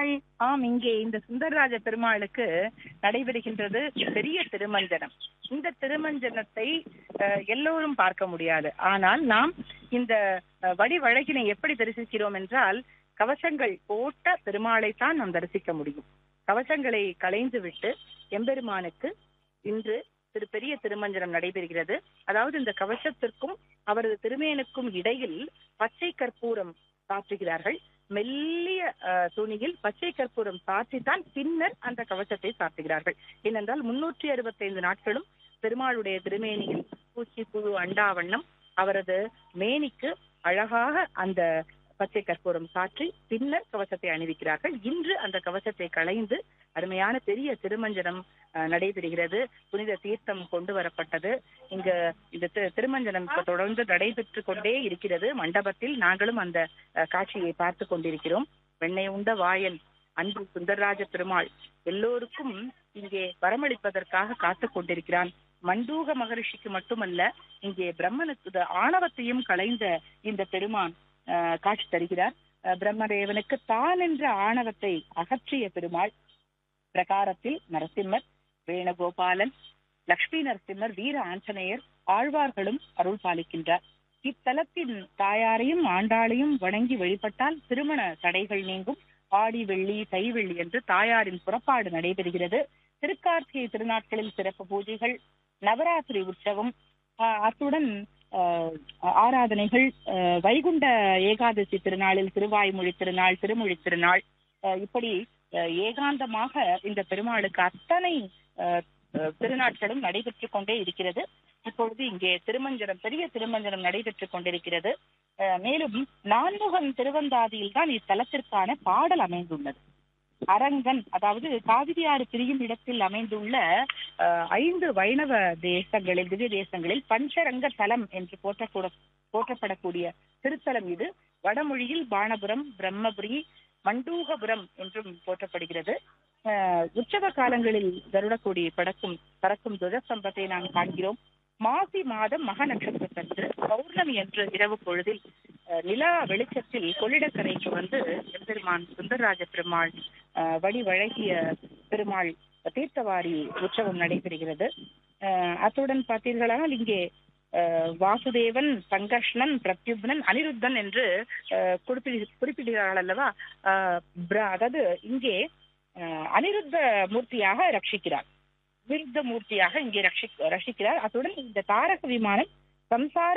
ஆம் இங்கே இந்த சுந்தரராஜ பெருமாளுக்கு நடைபெறுகின்றது பெரிய திருமஞ்சனம் இந்த திருமஞ்சனத்தை அஹ், எல்லோரும் பார்க்க முடியாது ஆனால் நாம் இந்த அஹ், வடிவழகினை எப்படி தரிசிக்கிறோம் என்றால் கவசங்கள் போட்ட பெருமாளைத்தான் நாம் தரிசிக்க முடியும் கவசங்களை களைந்து விட்டு எம்பெருமானுக்கு இன்று திரு பெரிய திருமஞ்சனம் நடைபெறுகிறது அதாவது இந்த கவசத்திற்கும் அவரது திருமேனுக்கும் இடையில் பச்சை கற்பூரம் சாற்றுகிறார்கள் மெல்லிய அஹ், துணியில் பச்சை கற்பூரம் சாற்றித்தான் பின்னர் அந்த கவசத்தை சாற்றுகிறார்கள் ஏனென்றால் முன்னூற்றி அறுபத்தைந்து நாட்களும் பெருமாளுடைய திருமேனியில் பூச்சி புழு அண்டாவண்ணம் அவரது மேனிக்கு அழகாக அந்த பச்சை கற்பூரம் சாற்றி பின்னர் கவசத்தை அணிவிக்கிறார்கள் இன்று அந்த கவசத்தை களைந்து அருமையான பெரிய திருமஞ்சனம் அஹ், நடைபெறுகிறது புனித தீர்த்தம் கொண்டு வரப்பட்டது இங்க இந்த தி- திருமஞ்சனம் இப்ப தொடர்ந்து நடைபெற்று கொண்டே இருக்கிறது மண்டபத்தில் நாங்களும் அந்த அஹ், காட்சியை பார்த்து கொண்டிருக்கிறோம் வெண்ணெய் உண்ட வாயன் அன்பு சுந்தரராஜ பெருமாள் எல்லோருக்கும் இங்கே வரமளிப்பதற்காக காத்து கொண்டிருக்கிறான் மண்டூக மகரிஷிக்கு மட்டுமல்ல இங்கே பிரம்மனுக்கு இந்த ஆணவத்தையும் களைந்த இந்த பெருமான் அஹ், காட்சி தருகிறார் அஹ், பிரம்மதேவனுக்கு தான் என்ற ஆணவத்தை அகற்றிய பெருமாள் பிரகாரத்தில் நரசிம்மர் வேணுகோபாலன் லக்ஷ்மி நரசிம்மர் வீர ஆஞ்சநேயர் ஆழ்வார்களும் அருள் பாலிக்கின்றார் இத்தலத்தின் தாயாரையும் ஆண்டாளையும் வணங்கி வழிபட்டால் திருமண தடைகள் நீங்கும் ஆடி வெள்ளி தை வெள்ளி என்று தாயாரின் புறப்பாடு நடைபெறுகிறது திருக்கார்த்திகை திருநாட்களில் சிறப்பு பூஜைகள் நவராத்திரி உற்சவம் ஆஹ் அத்துடன் ஆஹ் ஆராதனைகள் ஆஹ் வைகுண்ட ஏகாதசி திருநாளில் திருவாய்மொழி திருநாள் திருமொழி திருநாள் ஆஹ் இப்படி ஆஹ் ஏகாந்தமாக இந்த பெருமாளுக்கு அத்தனை ஆஹ் ஆஹ் திருநாட்களும் நடைபெற்றுக் கொண்டே இருக்கிறது இப்பொழுது இங்கே திருமஞ்சனம் பெரிய திருமஞ்சனம் நடைபெற்றுக் கொண்டிருக்கிறது ஆஹ் மேலும் நான்முகன் திருவந்தாதியில் தான் இத்தலத்திற்கான பாடல் அமைந்துள்ளது அரங்கன் அதாவது காவிரியாறு பிரியும் இடத்தில் அமைந்துள்ள ஆஹ், ஐந்து வைணவ தேசங்களில் திவ்ய தேசங்களில் பஞ்சரங்க தலம் என்று போற்றக்கூட போற்றப்படக்கூடிய திருத்தலம் இது வடமொழியில் பாணபுரம் பிரம்மபுரி மண்டூகபுரம் என்றும் போற்றப்படுகிறது ஆஹ், உற்சவ காலங்களில் கருடக்கூடி படக்கும் பறக்கும் துவஜஸ்தம்பத்தை நாம் காண்கிறோம் மாசி மாதம் மக நட்சத்திரத்தன்று பௌர்ணமி என்று இரவு பொழுதில் அஹ், நிலா வெளிச்சத்தில் கொள்ளிடக்கரைக்கு வந்து எம்பெருமான் சுந்தரராஜ பெருமாள் அஹ், வடிவழகிய பெருமாள் தீர்த்தவாரி உற்சவம் நடைபெறுகிறது அஹ், அத்துடன் பார்த்தீர்களானால் இங்கே அஹ், வாசுதேவன் சங்கர்ஷ்ணன் பிரத்யுப்னன் அனிருத்தன் என்று அஹ், குறிப்பிடு குறிப்பிடுகிறார்கள் அல்லவா அஹ், பிர- அதாவது இங்கே அஹ், அனிருத்த மூர்த்தியாக ரட்சிக்கிறார் விருத்த மூர்த்தியாக இங்கே ரட்சி ரட்சிக்கிறார் அத்துடன் இந்த தாரக விமானம் சம்சார